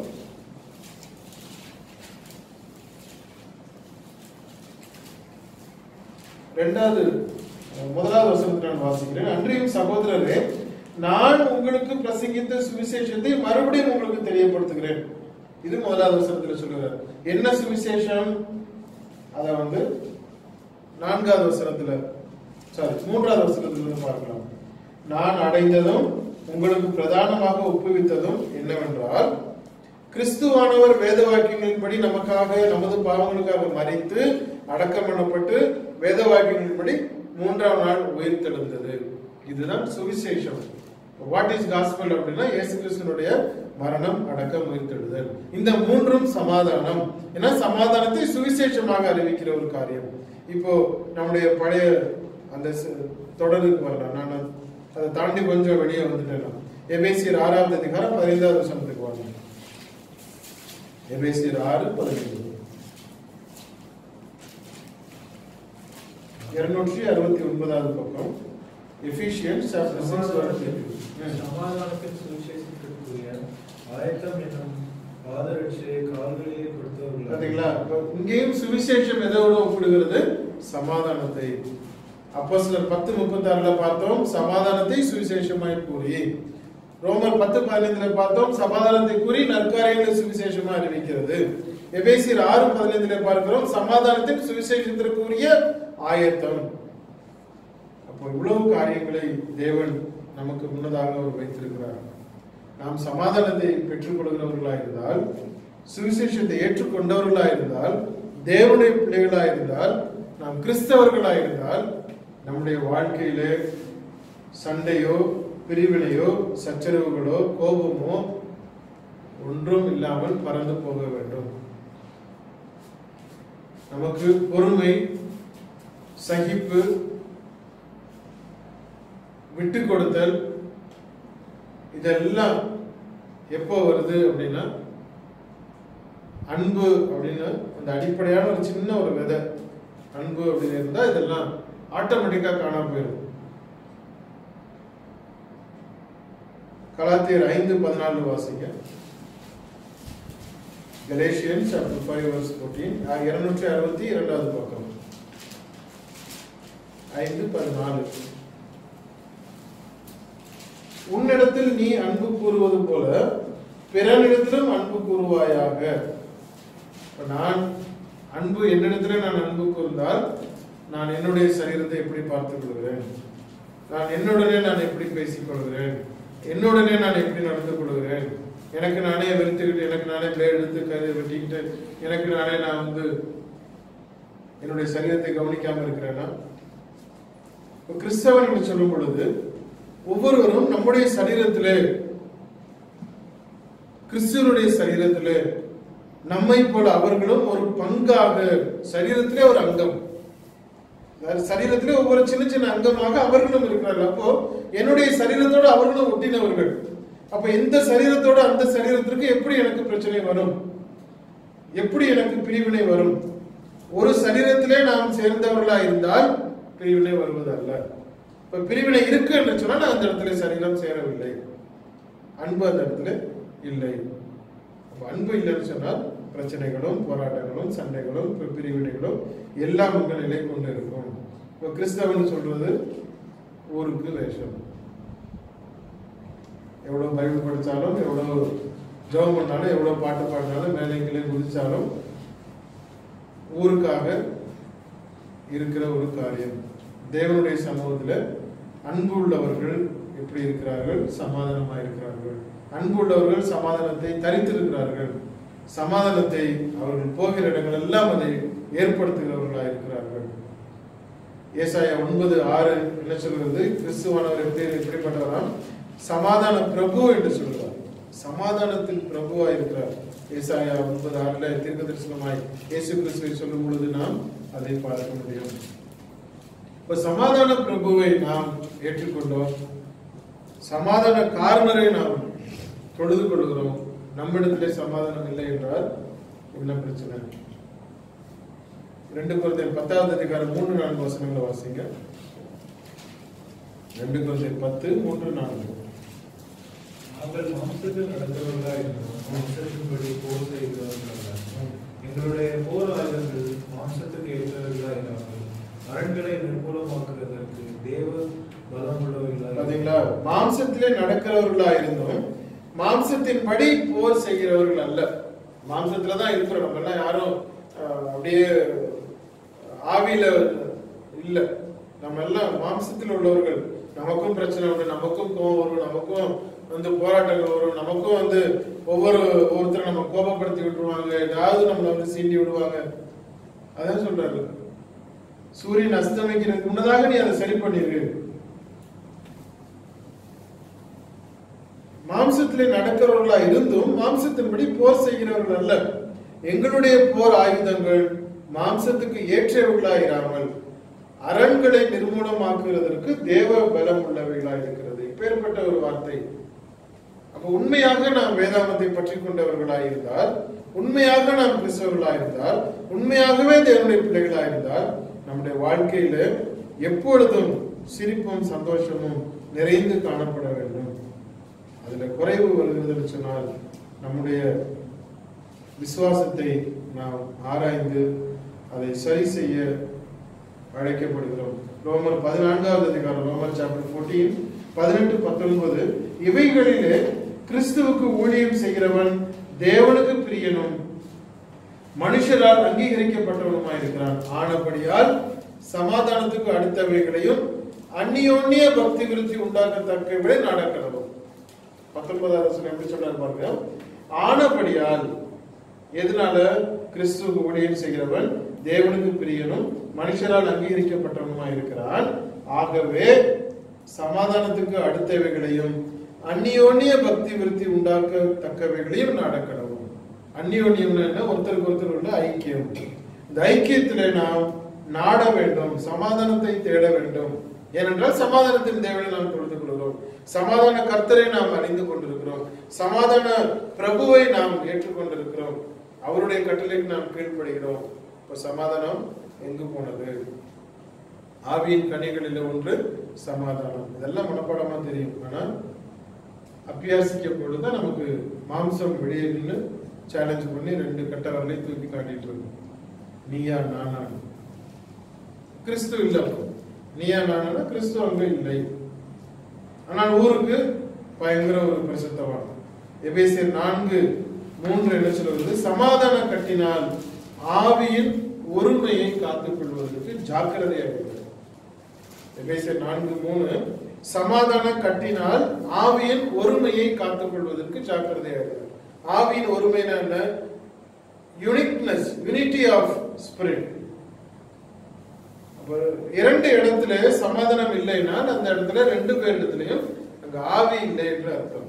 ரெண்டாவது அஹ், முதலாவது வசனத்தை நான் வாசிக்கிறேன் அன்றையும் சகோதரரே நான் உங்களுக்கு பிரசங்கித்த சுவிசேஷத்தை மறுபடியும் உங்களுக்கு தெரியப்படுத்துகிறேன் இது முதலாவது வசனத்துல சொல்லுகிறார் என்ன சுவிசேஷம் அத வந்து நான்காவது வசனத்துல சாரி மூன்றாவது வசனத்துல இருந்து பார்க்கலாம் நான் அடைந்ததும் உங்களுக்கு பிரதானமாக ஒப்புவித்ததும் என்னவென்றால் கிறிஸ்துவானவர் வேத வாக்கியங்களின்படி நமக்காக நமது பாவங்களுக்காக மறித்து அடக்கம் பண்ணப்பட்டு வேத வாக்கியங்களின்படி மூன்றாம் நாள் உயிர்த்தெழுந்தது இதுதான் சுவிசேஷம் வாட் இஸ் காஸ்பல் அப்படின்னா இயேசு கிறிஸ்துனுடைய மரணம் அடக்கம் உயிர்த்தெழுதல் இந்த மூன்றும் சமாதானம் ஏன்னா சமாதானத்தை சுவிசேஷமாக அறிவிக்கிற ஒரு காரியம் இப்போ நம்முடைய பழைய அந்த ச- தொடருக்கு வரலாம் நான் அதை தாண்டி கொஞ்சம் வெளியே வந்துட்டேன் நான். எபேசியர் ஆறாவது அதிகாரம் பதினைந்தாவது வசனத்துக்கு வாங்க எபேசியர் ஆறு பதினைந்து இருநூற்றி அறுபத்தி ஒன்பதாவது பக்கம் எஃபிஷியன்ஸ் சாப்டர் சிக்ஸ் சமாதானத்தின் சுவிசேஷத்திற்குரிய ஆயத்தம் என்னும் பாதரட்சியை கால்களிலே கொடுத்தவர்கள் பாத்தீங்களா இப்ப இங்கேயும் சுவிசேஷம் எதோடு ஒப்பிடுகிறது சமாதானத்தை அப்போஸ்தலர் பத்து முப்பத்தி ஆறுல பார்த்தோம் சமாதானத்தை சுவிசேஷமாய் கூறி ரோமர் பத்து பதினைந்துல பார்த்தோம் சமாதானத்தை கூறி நற்காரியங்களை சுவிசேஷமா அறிவிக்கிறது எபேசியர் ஆறு பதினைந்துல பார்க்கிறோம் சமாதானத்தின் சுவிசேஷத்திற்குரிய ஆயத்தம் அப்போ இவ்வளவு காரியங்களை தேவன் நமக்கு முன்னதாக அவர் வைத்திருக்கிறார் நாம் சமாதானத்தை பெற்றுக் கொள்கிறவர்களாக இருந்தால் சுவிசேஷத்தை ஏற்றுக்கொண்டவர்களாக இருந்தால் தேவனுடைய பிள்ளைகளாக இருந்தால் நாம் கிறிஸ்தவர்களாக இருந்தால் நம்முடைய வாழ்க்கையிலே சண்டையோ பிரிவினையோ சச்சரவுகளோ கோபமோ ஒன்றும் இல்லாமல் பறந்து போக வேண்டும் நமக்கு பொறுமை சகிப்பு விட்டு கொடுத்தல் இதெல்லாம் எப்போ வருது அப்படின்னா அன்பு அப்படின்னு அந்த அடிப்படையான ஒரு சின்ன ஒரு விதை அன்பு அப்படின்னு இருந்தா இதெல்லாம் ஆட்டோமேட்டிக்கா காணாம போயிடும் கலாத்தியர் ஐந்து பதினாலு வாசிங்க Galatians chapter five verse fourteen இருநூற்றி அறுபத்தி இரண்டாவது பக்கம் ஐந்து பதினாலு உன்னிடத்தில் நீ அன்பு கூறுவது போல பிறனிடத்திலும் அன்பு கூறுவாயாக இப்ப நான் அன்பு என்னிடத்திலே நான் அன்பு கூர்ந்தால் நான் என்னுடைய சரீரத்தை எப்படி பார்த்துக் கொள்கிறேன் நான் என்னுடனே நான் எப்படி பேசிக் கொள்கிறேன் என்னுடனே நான் எப்படி நடந்து கொள்கிறேன் எனக்கு நானே வெறுத்துக்கிட்டு எனக்கு நானே பிளேட் எடுத்து கரு வெட்டிக்கிட்டு எனக்கு நானே நான் வந்து என்னுடைய சரீரத்தை கவனிக்காம இருக்கிறேன்னா இப்ப கிறிஸ்தவன் என்று சொல்லும் பொழுது ஒவ்வொருவரும் நம்முடைய சரீரத்திலே கிறிஸ்துவனுடைய சரீரத்திலே நம்மை போல அவர்களும் ஒரு பங்காக சரீரத்திலே ஒரு அங்கம் அதாவது சரீரத்திலே ஒவ்வொரு சின்ன சின்ன அங்கமாக அவர்களும் இருக்கிறார்கள் அப்போ என்னுடைய சரீரத்தோடு அவர்களும் ஒட்டினவர்கள் அப்ப இந்த சரீரத்தோடு அந்த சரீரத்திற்கு எப்படி எனக்கு பிரச்சனை வரும் எப்படி எனக்கு பிரிவினை வரும் ஒரு சரீரத்திலே நாம் சேர்ந்தவர்களா இருந்தால் பிரிவினை வருவதல்ல இப்ப பிரிவினை இருக்கு என்று சொன்னால் நான் அந்த இடத்துல சரீரம் சேரவில்லை அன்பு அந்த இடத்துல இல்லை அப்ப அன்பு இல்லைன்னு சொன்னால் பிரச்சனைகளும் போராட்டங்களும் சண்டைகளும் பி- பிரிவினைகளும் எல்லாம் உங்க நிலை கொண்டு இருக்கும் இப்ப கிறிஸ்தவன் சொல்றது ஊருக்கு வேஷம் எவ்வளவு பைபிள் படிச்சாலும் எவ்வளவு ஜெபம் பண்ணாலும் எவ்வளவு பாட்டு பாடினாலும் மேலைங்களே குதிச்சாலும் ஊருக்காக இருக்கிற ஒரு காரியம் தேவனுடைய சமூகத்துல அன்பு உள்ளவர்கள் எப்படி இருக்கிறார்கள் சமாதானமாக இருக்கிறார்கள் அன்பு உள்ளவர்கள் சமாதானத்தை தரித்திருக்கிறார்கள் சமாதானத்தை அவர்கள் போகிற இடங்கள் எல்லாம் அதை ஏற்படுத்துகிறவர்களாக இருக்கிறார்கள் ஏசாயா ஒன்பது ஆறு என்ன சொல்கிறது கிறிஸ்துவானவர் எப்படி எப்படிப்பட்டவராம் சமாதான பிரபு என்று சொல்கிறார் சமாதானத்தில் பிரபுவா இருக்கிறார் ஏசாயா ஒன்பது ஆறுல தீர்க்க தரிசனமாய் இயேசு கிறிஸ்துவை சொல்லும் பொழுது நாம் அதை பார்க்க முடியும் இப்ப சமாதான பிரபுவை நாம் ஏற்றுக்கொண்டோம் சமாதான காரணரை நாம் தொழுது கொள்கிறோம் நம்மிடத்திலே சமாதானம் இல்லை என்றால் என்ன பிரச்சனை ரெண்டு குழந்தை பத்தாவது அதிகாரம் மூன்று நான்கு வசனங்களை வாசிங்க ரெண்டு குழந்தை பத்து மூன்று நான்கு நாங்கள் மாம்சத்தில் நடந்தவர்களா இருந்தோம் மாம்சத்தின்படி போர் செய்கிறவர்களாக எங்களுடைய போர் ஆயுதங்கள் மாம்சத்துக்கு ஏற்றவர்களா இல்லாமல் அரண்களை நிர்மூலமாக்குவதற்கு தேவ பலம் உள்ளவர்களா பாத்தீங்களா மாம்சத்திலே நடக்கிறவர்களா இருந்தோம் மாம்சத்தின்படி போர் செய்கிறவர்கள் அல்ல மாம்சத்துல தான் இருக்கிறோம் நம்ம எல்லாம் யாரும் அஹ், அப்படியே ஆவியில இல்ல நம்ம எல்லாம் மாம்சத்தில் உள்ளவர்கள் நமக்கும் பிரச்சனை உண்டு நமக்கும் கோபம் வரும் நமக்கும் வந்து போராட்டங்கள் வரும் நமக்கும் வந்து ஒவ்வொரு ஒவ்வொருத்தரும் நம்ம கோபப்படுத்தி விட்டுருவாங்க ஏதாவது நம்மளை வந்து சீண்டி விடுவாங்க அதான் சொல்றாரு சூரியன் அஸ்தமிக்கிறதுக்கு முன்னதாக நீ அதை சரி பண்ணிரு மாம்சத்திலே நடக்கிறவர்களா இருந்தும் மாம்சத்தின்படி போர் செய்கிறவர்கள் அல்ல எங்களுடைய போர் ஆயுதங்கள் மாம்சத்துக்கு ஏற்றவர்களா இராமல் அரண்களை நிர்மூலமாக்குவதற்கு தேவ பலம் உள்ளவைகளா இருக்கிறது இப்பேற்பட்ட ஒரு வார்த்தை அப்ப உண்மையாக நாம் வேதாமத்தை பற்றி கொண்டவர்களா இருந்தால் உண்மையாக நாம் கிறிஸ்தவர்களா இருந்தால் உண்மையாகவே தேவனுடைய பிள்ளைகளா இருந்தால் நம்முடைய வாழ்க்கையில எப்பொழுதும் சிரிப்பும் சந்தோஷமும் நிறைந்து காணப்பட வேண்டும் அதுல குறைவு வருகிறது என்று சொன்னால் நம்முடைய விசுவாசத்தை நாம் ஆராய்ந்து அதை சரி செய்ய அழைக்கப்படுகிறோம் ரோமர் பதினான்காவது அதிகாரம் ரோமர் சாப்டர் 14 பதினெட்டு பத்தொன்பது இவைகளிலே கிறிஸ்துவுக்கு ஊழியம் செய்கிறவன் தேவனுக்கு பிரியனும் மனுஷரால் அங்கீகரிக்கப்பட்டவனுமாய் இருக்கிறான் ஆனபடியால் சமாதானத்துக்கு அடுத்தவைகளையும் அந்நியோன்னிய பக்தி விருத்தி உண்டாக்கத்தக்கவைகளை நடக்கிறோம் பத்தொன்பதாவது வசனம் எப்படி சொல்றாரு பாருங்க ஆனபடியால் எதனால கிறிஸ்துவுக்கு ஊழியம் செய்கிறவன் தேவனுக்கு பிரியனும் மனுஷரால் அங்கீகரிக்கப்பட்டவனுமாய் இருக்கிறான் ஆகவே சமாதானத்துக்கு அடுத்தவைகளையும் அந்நியோன்னிய பக்தி விருத்தி உண்டாக்கத்தக்கவைகளையும் நடக்கணும் அந்நியோன்யம்னா என்ன ஒருத்தருக்கு ஒருத்தர் உள்ள ஐக்கியம் இந்த ஐக்கியத்திலே நாம் நாட வேண்டும் சமாதானத்தை தேட வேண்டும் ஏனென்றால் சமாதானத்தின் தேவனை நாம் தொழுது கொள்கிறோம் சமாதான கர்த்தரை நாம் அறிந்து கொண்டிருக்கிறோம் சமாதான பிரபுவை நாம் ஏற்றுக்கொண்டிருக்கிறோம் அவருடைய கட்டளைக்கு நாம் கீழ்ப்படுகிறோம் இப்ப சமாதானம் எங்கு போனது ஆவியின் கனிகளில் ஒன்று சமாதானம் இதெல்லாம் மனப்பாடமா தெரியும் ஆனா அபியாசிக்க பொழுதுதான் நமக்கு மாம்சம் வெளியே நின்று சேலஞ்ச் பண்ணி ரெண்டு கட்ட வரலையும் தூக்கி காட்டிட்டு இருக்கு நீயா நானா கிறிஸ்து இல்ல அப்போ. நீயா நானா கிறிஸ்து அங்க இல்லை ஆனால் ஊருக்கு பயங்கர ஒரு பிரசித்தவான் எபேசியர் நான்கு மூன்று என்ன சொல்வது சமாதான கட்டினால் ஆவியின் ஒருமையை காத்துக் கொள்வதற்கு ஜாக்கிரதையாக இருக்கிறது எபேசியர் நான்கு மூணு சமாதான கட்டினால் ஆவியின் ஒருமையை காத்துக் கொள்வதற்கு ஜாக்கிரதையாக இருக்கிறது ஆவியின் ஒருமைனா என்ன யுனிக்னஸ் யூனிட்டி ஆஃப் ஸ்பிரிட் அப்ப இரண்டு இடத்துல சமாதானம் இல்லைன்னா அந்த இடத்துல ரெண்டு பேர் இடத்துலயும் அங்க ஆவி இல்லை என்று அர்த்தம்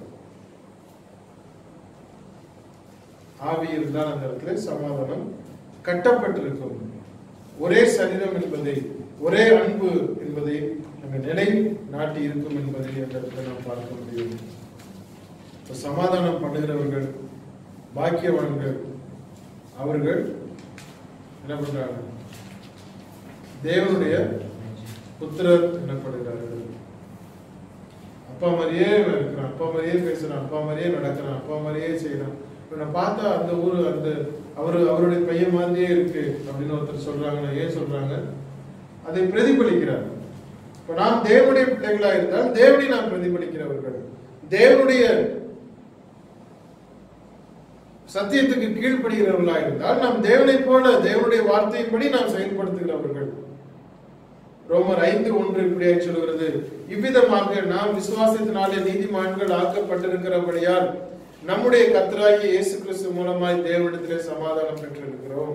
ஆவி இருந்தால் அந்த இடத்துல சமாதானம் கட்டப்பட்டிருக்கும் ஒரே சரீரம் என்பதை ஒரே அன்பு என்பதை அங்க நிலை நாட்டி இருக்கும் என்பதை அந்த இடத்துல நாம் பார்க்க முடியும் இப்ப சமாதானம் பண்ணுகிறவர்கள் பாக்கியவான்கள் அவர்கள் என்ன பண்றாங்க தேவனுடைய புத்திரர் எனப்படுகிறார்கள் அப்பா மாதிரியே இவன் இருக்கிறான் அப்பா மாதிரியே பேசுறான் அப்பா மாதிரியே நடக்கிறான் அப்பா மாதிரியே செய்யறான் இவனை பார்த்தா அந்த ஊர் அந்த அவரு அவருடைய பையன் மாதிரியே இருக்கு அப்படின்னு ஒருத்தர் சொல்றாங்கன்னா ஏன் சொல்றாங்க அதை பிரதிபலிக்கிறார் இப்ப நாம் தேவனுடைய பிள்ளைகளா இருந்தால் தேவனை நாம் பிரதிபலிக்கிறவர்கள் தேவனுடைய சத்தியத்துக்கு கீழ்ப்படுகிறவர்களா இருந்தால் நாம் தேவனைப் போல தேவனுடைய வார்த்தையின்படி நாம் செயல்படுத்துகிறவர்கள் ரோமர் ஐந்து ஒன்று இப்படியாக சொல்கிறது இவ்விதமாக நாம் விசுவாசத்தினாலே நீதிமான்கள் ஆக்கப்பட்டிருக்கிறபடியால் நம்முடைய கர்த்தராகிய இயேசு கிறிஸ்து மூலமாய் தேவனிடத்திலே சமாதானம் பெற்றிருக்கிறோம்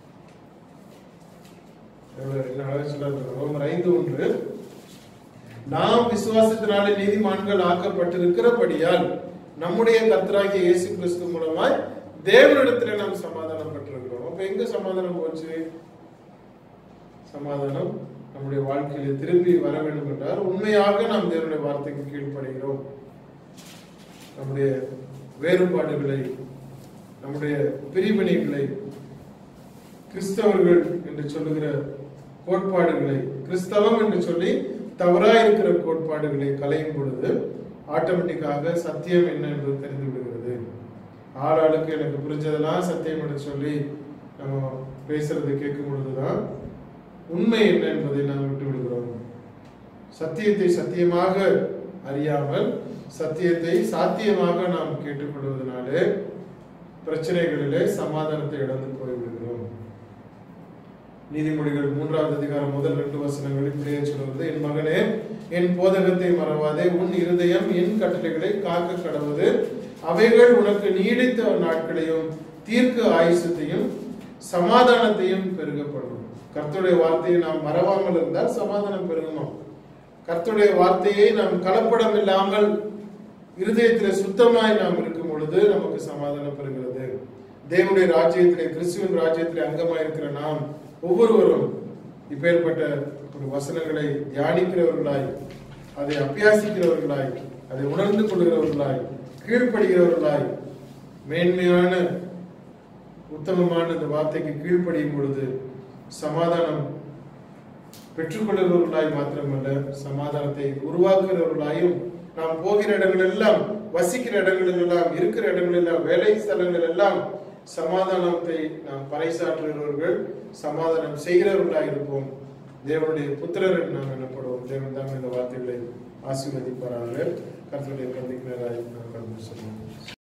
எவ்வளவு என்ன அழகா சொல்றாரு. ரோமர் ஐந்து ஒன்று நாம் விசுவாசத்தினாலே நீதிமான்கள் ஆக்கப்பட்டிருக்கிறபடியால் நம்முடைய கர்த்தராகிய இயேசு கிறிஸ்து மூலமாய் தேவனிடத்திலே நாம் சமாதானம் பெற்றிருக்கிறோம் அப்ப எங்க சமாதானம் போச்சு சமாதானம் நம்முடைய வாழ்க்கையில திரும்பி வர வேண்டும் என்றால் உண்மையாக நாம் தேவனுடைய வார்த்தைக்கு கீழ்ப்படுகிறோம் நம்முடைய வேறுபாடுகளை நம்முடைய பிரிவினைகளை கிறிஸ்தவர்கள் என்று சொல்லுகிற கோட்பாடுகளை கிறிஸ்தவம் என்று சொல்லி தவறா இருக்கிற கோட்பாடுகளை கலையும் பொழுது ஆட்டோமேட்டிக்காக சத்தியம் என்ன என்று தெரிந்து விடுகிறது ஆளாளுக்கு எனக்கு புரிஞ்சதெல்லாம் சத்தியம் என்று சொல்லி நம்ம பேசுறதை கேட்கும் பொழுதுதான் உண்மை என்ன என்பதை நாம் விட்டு விடுகிறோம் சத்தியத்தை சத்தியமாக அறியாமல் சத்தியத்தை சாத்தியமாக நாம் கேட்டுக்கொள்வதனாலே பிரச்சனைகளிலே சமாதானத்தை இழந்து போய்விடுகிறோம் நீதிமொழிகள் மூன்றாவது அதிகாரம் முதல் ரெண்டு வசனங்கள் இப்படியே சொல்வது என் மகனே என் போதகத்தை மறவாதே உன் இருதயம் என் கட்டளைகளை காக்க கடவுது அவைகள் உனக்கு நீடித்த நாட்களையும் தீர்க்க ஆயுசத்தையும் சமாதானத்தையும் பெருகப்படும் கர்த்தருடைய வார்த்தையை நாம் மறவாமல் இருந்தால் சமாதானம் பெருகுமா கர்த்தருடைய வார்த்தையை நாம் கலப்படம் இல்லாமல் இருதயத்திலே சுத்தமாய் நாம் இருக்கும் பொழுது நமக்கு சமாதானம் பெறுகிறது தேவனுடைய ராஜ்யத்திலே கிறிஸ்துவின் ராஜ்யத்திலே அங்கமாய் இருக்கிற நாம் ஒவ்வொருவரும் இப்பேற்பட்ட ஒரு வசனங்களை தியானிக்கிறவர்களாய் அதை அபியாசிக்கிறவர்களாய் அதை உணர்ந்து கொள்கிறவர்களாய் கீழ்ப்படுகிறவர்களாய் மேன்மையான உத்தமமான இந்த வார்த்தைக்கு கீழ்ப்படியும் பொழுது சமாதானம் பெற்றுக்கொள்கிறவர்களாய் மாத்திரமல்ல சமாதானத்தை உருவாக்குகிறவர்களாயும் நாம் போகிற இடங்கள் எல்லாம் வசிக்கிற இடங்களில் எல்லாம் இருக்கிற இடங்களில் எல்லாம் வேலை ஸ்தலங்கள் எல்லாம் சமாதானத்தை நாம் பறைசாற்றுகிறவர்கள் சமாதானம் செய்கிறவர்களாக இருப்போம் தேவனுடைய புத்திரர் என்று நாம் எனப்படுவோம் தேவன் தான் இந்த வார்த்தைகளை ஆசீர்வதிப்பார்கள் கர்த்தருடைய கந்திக்கிறராய் நாம் கடந்து சொல்லுவோம்